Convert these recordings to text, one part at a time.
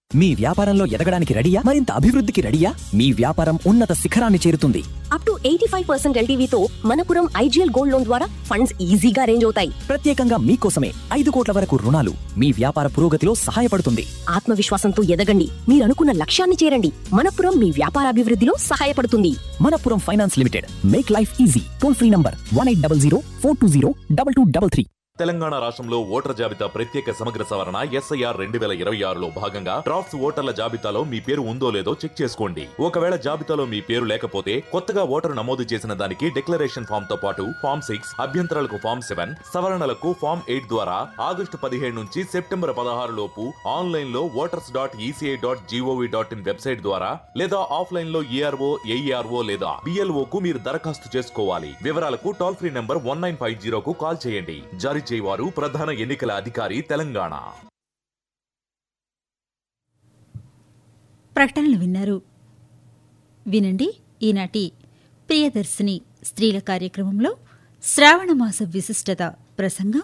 మీ వ్యాపారంలో ఎదగడానికి రెడీయా మరింత అభివృద్ధికి రెడీయా మీ వ్యాపారం ఉన్నత శిఖరాన్ని చేరుతుంది up to eighty five percent ఎల్టీవీతో మనపురం ఐజీఎల్ గోల్డ్ లోన్ ద్వారా ఫండ్స్ ఈజీగా అరేంజ్ అవుతాయి ప్రత్యేకంగా మీకోసమే ఐదు కోట్ల వరకు రుణాలు మీ వ్యాపార పురోగతిలో సహాయపడుతుంది ఆత్మవిశ్వాసంతో ఎదగండి మీరు అనుకున్న లక్ష్యాన్ని చేరండి మనపురం మీ వ్యాపారాభివృద్ధిలో సహాయపడుతుంది Manappuram finance limited make life easy toll free number one eight double zero four two zero double two double three Telangana రాష్ట్రంలో ఓటర్ జాబితా ప్రత్యేక సమగ్ర సవరణ ఎస్ఐఆర్ రెండు వేల ఇరవై ఆరులో భాగంగా డ్రాఫ్ట్స్ ఓటర్ల జాబితాలో మీ పేరు ఉందో లేదో చెక్ చేసుకోండి ఒకవేళ జాబితాలో మీ పేరు లేకపోతే కొత్తగా ఓటరు నమోదు చేసిన దానికి డిక్లరేషన్ ఫామ్ తో పాటు ఫామ్ సిక్స్ అభ్యంతరాలకు ఫామ్ సెవెన్ సవరణలకు ఫామ్ ఎయిట్ ద్వారా ఆగస్టు పదిహేడు నుంచి సెప్టెంబర్ పదహారు లోపు ఆన్లైన్ లో voters dot ECI dot GOV dot in website ద్వారా లేదా ఆఫ్లైన్ లో ఈఆర్ఓ ఏఈఆర్ఓ లేదా బిఎల్ఓ కు మీరు దరఖాస్తు చేసుకోవాలి వివరాలకు toll free number one nine five జీరోకు కాల్ చేయండి జారీ చేయవారు ప్రధాన ఎన్నికల అధికారి తెలంగాణ ప్రకటనలు విన్నారు వినండి ఈనాటి ప్రియదర్శిని స్త్రీల కార్యక్రమంలో శ్రావణమాస విశిష్టత ప్రసంగం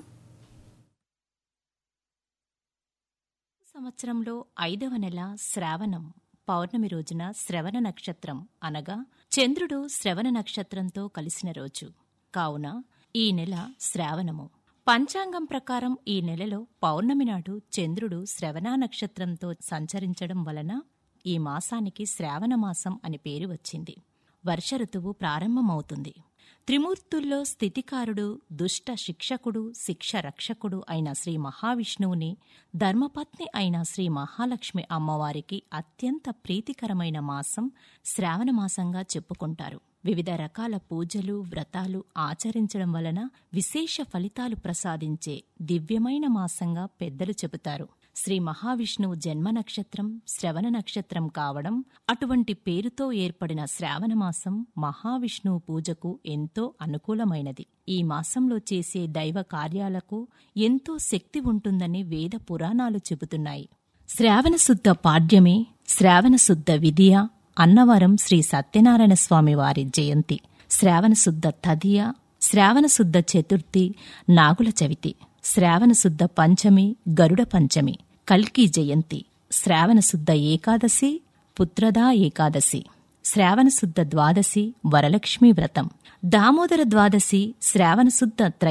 సంవత్సరంలో ఐదవ నెల శ్రావణం పౌర్ణమి రోజున శ్రవణ నక్షత్రం అనగా చంద్రుడు శ్రవణ నక్షత్రంతో కలిసిన రోజు కావున ఈ నెల శ్రావణము పంచాంగం ప్రకారం ఈ నెలలో పౌర్ణమి నాడు చంద్రుడు శ్రవణ నక్షత్రంతో సంచరించడం వలన ఈ మాసానికి శ్రావణ మాసం అని పేరు వచ్చింది వర్ష ఋతువు ప్రారంభమవుతుంది త్రిమూర్తుల్లో స్థితికారుడు దుష్ట శిక్షకుడు శిక్ష రక్షకుడు అయిన శ్రీ మహావిష్ణువుని ధర్మపత్ని అయిన శ్రీ మహాలక్ష్మి అమ్మవారికి అత్యంత ప్రీతికరమైన మాసం శ్రావణ మాసంగా చెప్పుకుంటారు వివిధ రకాల పూజలు వ్రతాలు ఆచరించడం వలన విశేష ఫలితాలు ప్రసాదించే దివ్యమైన మాసంగా పెద్దలు చెబుతారు శ్రీ మహావిష్ణువు జన్మ నక్షత్రం శ్రవణ నక్షత్రం కావడం అటువంటి పేరుతో ఏర్పడిన శ్రావణ మాసం మహావిష్ణువు పూజకు ఎంతో అనుకూలమైనది ఈ మాసంలో చేసే దైవ కార్యాలకు ఎంతో శక్తి ఉంటుందని వేద పురాణాలు చెబుతున్నాయి శ్రావణ శుద్ధ పాడ్యమే శ్రావణ శుద్ధ విధియ అన్నవరం శ్రీ సత్యనారాయణ స్వామి వారి జయంతి శ్రావణ శుద్ధ తదియ శ్రావణ శుద్ధ చతుర్థి నాగుల చవితి శ్రావణ శుద్ధ పంచమి గరుడ పంచమి కల్కి జయంతి శ్రావణ శుద్ధ ఏకాదశి పుత్రదా ఏకాదశి శ్రావణ శుద్ధ ద్వాదశి వరలక్ష్మీ వ్రతం దామోదర ద్వాదశి శ్రావణ శుద్ధ